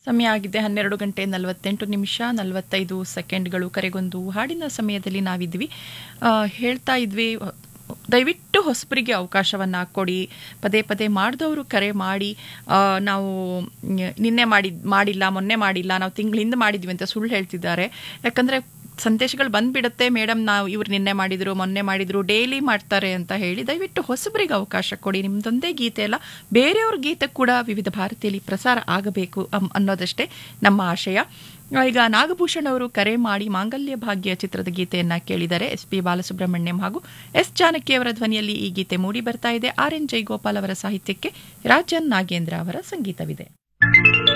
ಸಮಯ ಆಗಿದೆ ಹನ್ನೆರಡು ಗಂಟೆ ನಲವತ್ತೆಂಟು ನಿಮಿಷ ನಲವತ್ತೈದು ಸೆಕೆಂಡ್ಗಳು ಕರೆಗೊಂದು ಹಾಡಿನ ಸಮಯದಲ್ಲಿ ನಾವಿದ್ವಿ ಆ, ಹೇಳ್ತಾ ಇದ್ವಿ ದಯವಿಟ್ಟು ಹೊಸಬರಿಗೆ ಅವಕಾಶವನ್ನು ಕೊಡಿ ಪದೇ ಪದೇ ಮಾಡಿದವರು ಕರೆ ಮಾಡಿ ಆ, ನಾವು ಮ್, ನಿನ್ನೆ ಮಾಡಿ ಮಾಡಿಲ್ಲ ಮೊನ್ನೆ ಮಾಡಿಲ್ಲ ನಾವು ತಿಂಗಳಿಂದ ಮಾಡಿದ್ವಿ ಅಂತ ಸುಳ್ಳು ಹೇಳ್ತಿದ್ದಾರೆ ಯಾಕಂದರೆ ಸಂದೇಶಗಳು ಬಂದ್ಬಿಡುತ್ತೆ ಮೇಡಮ್ ನಾವು ಇವ್ರು ನಿನ್ನೆ ಮಾಡಿದ್ರು ಮೊನ್ನೆ ಮಾಡಿದ್ರು ಡೈಲಿ ಮಾಡ್ತಾರೆ ಅಂತ ಹೇಳಿ ದಯವಿಟ್ಟು ಹೊಸಬರಿಗೆ ಅವಕಾಶ ಕೊಡಿ ನಿಮ್ದೊಂದೇ ಗೀತೆ ಅಲ್ಲ ಬೇರೆಯವ್ರ ಗೀತೆ ಕೂಡ ವಿವಿಧ ಭಾರತಿಯಲ್ಲಿ ಪ್ರಸಾರ ಆಗಬೇಕು ಅಂ- ಅನ್ನೋದಷ್ಟೇ ನಮ್ಮ ಆಶಯ ಈಗ ನಾಗಭೂಷಣ್ ಅವರು ಕರೆ ಮಾಡಿ ಮಾಂಗಲ್ಯ ಭಾಗ್ಯ ಚಿತ್ರದ ಗೀತೆಯನ್ನ ಕೇಳಿದ್ದಾರೆ ಎಸ್ ಪಿ ಬಾಲಸುಬ್ರಹ್ಮಣ್ಯಂ ಹಾಗೂ ಎಸ್ ಜಾನಕಿ ಅವರ ಧ್ವನಿಯಲ್ಲಿ ಈ ಗೀತೆ ಮೂಡಿ ಬರ್ತಾ ಇದೆ ಆರ್ ಎನ್ ಜೈಗೋಪಾಲ್ ಅವರ ಸಾಹಿತ್ಯಕ್ಕೆ ರಾಜನ್ ನಾಗೇಂದ್ರ ಅವರ ಸಂಗೀತವಿದೆ